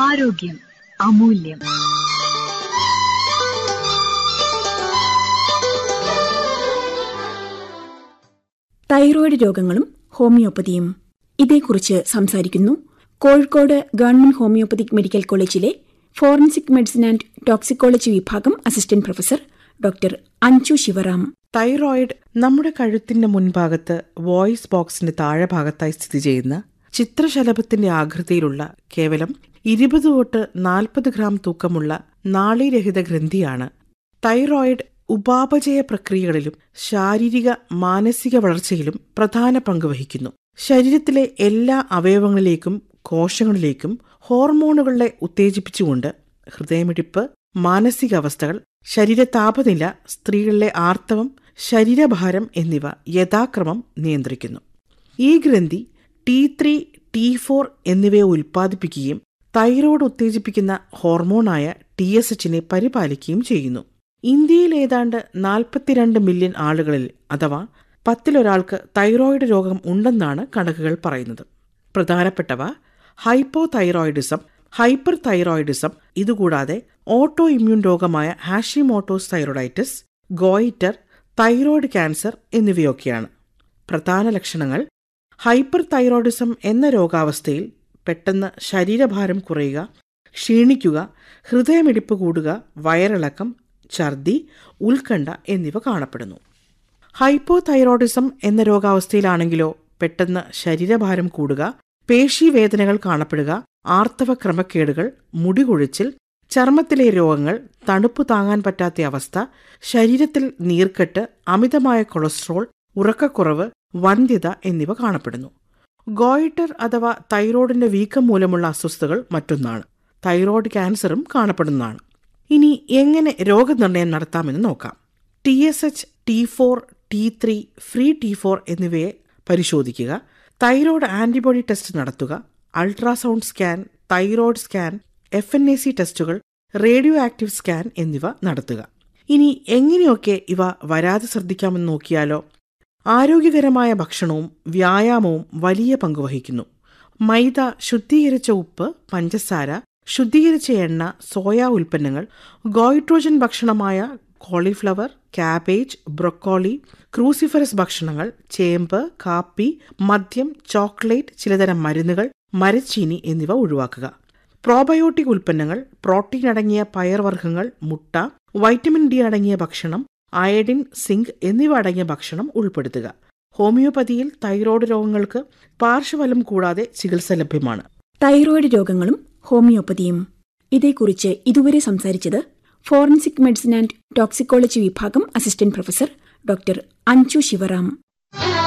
ആരോഗ്യം അമൂല്യം തൈറോയ്ഡ് രോഗങ്ങളും ഹോമിയോപ്പതിയും ഇതേക്കുറിച്ച് സംസാരിക്കുന്നു കോഴിക്കോട് ഗവൺമെന്റ് ഹോമിയോപ്പതിക് മെഡിക്കൽ കോളേജിലെ ഫോറൻസിക് മെഡിസിൻ ആൻഡ് ടോക്സിക്കോളജി വിഭാഗം assistant professor doctor Anju Sivaram thyroid നമ്മുടെ കഴുത്തിന്റെ മുൻഭാഗത്ത് വോയിസ് ബോക്സിന്റെ താഴെ ഭാഗത്തായി സ്ഥിതി ചെയ്യുന്ന ചിത്രശലഭത്തിന്റെ ആകൃതിയിലുള്ള കേവലം ഇരുപത് തൊട്ട് നാൽപ്പത് ഗ്രാം തൂക്കമുള്ള നാളീരഹിത ഗ്രന്ഥിയാണ് തൈറോയിഡ് ഉപാപചയ പ്രക്രിയകളിലും ശാരീരിക മാനസിക വളർച്ചയിലും പ്രധാന പങ്ക് വഹിക്കുന്നു ശരീരത്തിലെ എല്ലാ അവയവങ്ങളിലേക്കും കോശങ്ങളിലേക്കും ഹോർമോണുകളെ ഉത്തേജിപ്പിച്ചുകൊണ്ട് ഹൃദയമിടിപ്പ് മാനസികാവസ്ഥകൾ ശരീര താപനില സ്ത്രീകളിലെ ആർത്തവം ശരീരഭാരം എന്നിവ യഥാക്രമം നിയന്ത്രിക്കുന്നു ഈ ഗ്രന്ഥി ടി ത്രീ ടി ഫോർ എന്നിവയെ ഉൽപ്പാദിപ്പിക്കുകയും തൈറോയ്ഡ് ഉത്തേജിപ്പിക്കുന്ന ഹോർമോണായ ടി എസ് എച്ചിനെ പരിപാലിക്കുകയും ചെയ്യുന്നു ഇന്ത്യയിൽ ഏതാണ്ട് നാൽപ്പത്തിരണ്ട് മില്യൺ ആളുകളിൽ അഥവാ പത്തിലൊരാൾക്ക് തൈറോയിഡ് രോഗം ഉണ്ടെന്നാണ് കണക്കുകൾ പറയുന്നത് പ്രധാനപ്പെട്ടവ ഹൈപ്പോ തൈറോയിഡിസം ഹൈപ്പർ തൈറോയിഡിസം ഇതുകൂടാതെ ഓട്ടോ ഇമ്മ്യൂൺ രോഗമായ Hashimoto's thyroiditis goitre thyroid cancer എന്നിവയൊക്കെയാണ് പ്രധാന ലക്ഷണങ്ങൾ ഹൈപ്പർ തൈറോയിഡിസം എന്ന രോഗാവസ്ഥയിൽ പെട്ടെന്ന് ശരീരഭാരം കുറയുക ക്ഷീണിക്കുക ഹൃദയമിടിപ്പ് കൂടുക വയറിളക്കം ഛർദി ഉത്കണ്ഠ എന്നിവ കാണപ്പെടുന്നു ഹൈപ്പോ തൈറോയിഡിസം എന്ന രോഗാവസ്ഥയിലാണെങ്കിലോ പെട്ടെന്ന് ശരീരഭാരം കൂടുക പേശീവേദനകൾ കാണപ്പെടുക ആർത്തവ ക്രമക്കേടുകൾ മുടികൊഴിച്ചിൽ ചർമ്മത്തിലെ രോഗങ്ങൾ തണുപ്പ് താങ്ങാൻ പറ്റാത്ത അവസ്ഥ ശരീരത്തിൽ നീർക്കെട്ട് അമിതമായ കൊളസ്ട്രോൾ ഉറക്കക്കുറവ് വന്ധ്യത എന്നിവ കാണപ്പെടുന്നു ഗോയിറ്റർ അഥവാ തൈറോയിഡിന്റെ വീക്കം മൂലമുള്ള അസ്വസ്ഥതകൾ മറ്റൊന്നാണ് തൈറോയ്ഡ് ക്യാൻസറും കാണപ്പെടുന്നതാണ് ഇനി എങ്ങനെ രോഗനിർണയം നടത്താമെന്ന് നോക്കാം T S H T four T three free T four എന്നിവയെ പരിശോധിക്കുക തൈറോയ്ഡ് ആന്റിബോഡി ടെസ്റ്റ് നടത്തുക ultrasound scan thyroid scan F N A C ടെസ്റ്റുകൾ റേഡിയോ ആക്റ്റീവ് സ്കാൻ എന്നിവ നടത്തുക ഇനി എങ്ങനെയൊക്കെ ഇവ വരാതെ ശ്രദ്ധിക്കാമെന്ന് നോക്കിയാലോ ആരോഗ്യകരമായ ഭക്ഷണവും വ്യായാമവും വലിയ പങ്ക് വഹിക്കുന്നു മൈദ ശുദ്ധീകരിച്ച ഉപ്പ് പഞ്ചസാര ശുദ്ധീകരിച്ച എണ്ണ സോയ ഉൽപ്പന്നങ്ങൾ ഗോയിട്രോജൻ ഭക്ഷണമായ കോളിഫ്ലവർ കാബേജ് ബ്രൊക്കോളി ക്രൂസിഫറസ് ഭക്ഷണങ്ങൾ ചേമ്പ് കാപ്പി മദ്യം ചോക്ലേറ്റ് ചിലതരം മരുന്നുകൾ മരച്ചീനി എന്നിവ ഒഴിവാക്കുക പ്രോബയോട്ടിക് ഉൽപ്പന്നങ്ങൾ പ്രോട്ടീൻ അടങ്ങിയ പയർവർഗ്ഗങ്ങൾ മുട്ട വൈറ്റമിൻ ഡി അടങ്ങിയ ഭക്ഷണം അയഡിൻ സിങ്ക് എന്നിവ അടങ്ങിയ ഭക്ഷണം ഉൾപ്പെടുത്തുക ഹോമിയോപ്പതിയിൽ തൈറോയ്ഡ് രോഗങ്ങൾക്ക് പാർശ്വഫലം കൂടാതെ ചികിത്സ ലഭ്യമാണ് തൈറോയ്ഡ് രോഗങ്ങളും ഹോമിയോപ്പതിയും ഇതേക്കുറിച്ച് ഇതുവരെ സംസാരിച്ചത് ഫോറൻസിക് മെഡിസിൻ ആൻഡ് ടോക്സിക്കോളജി വിഭാഗം assistant professor doctor Anju Sivaram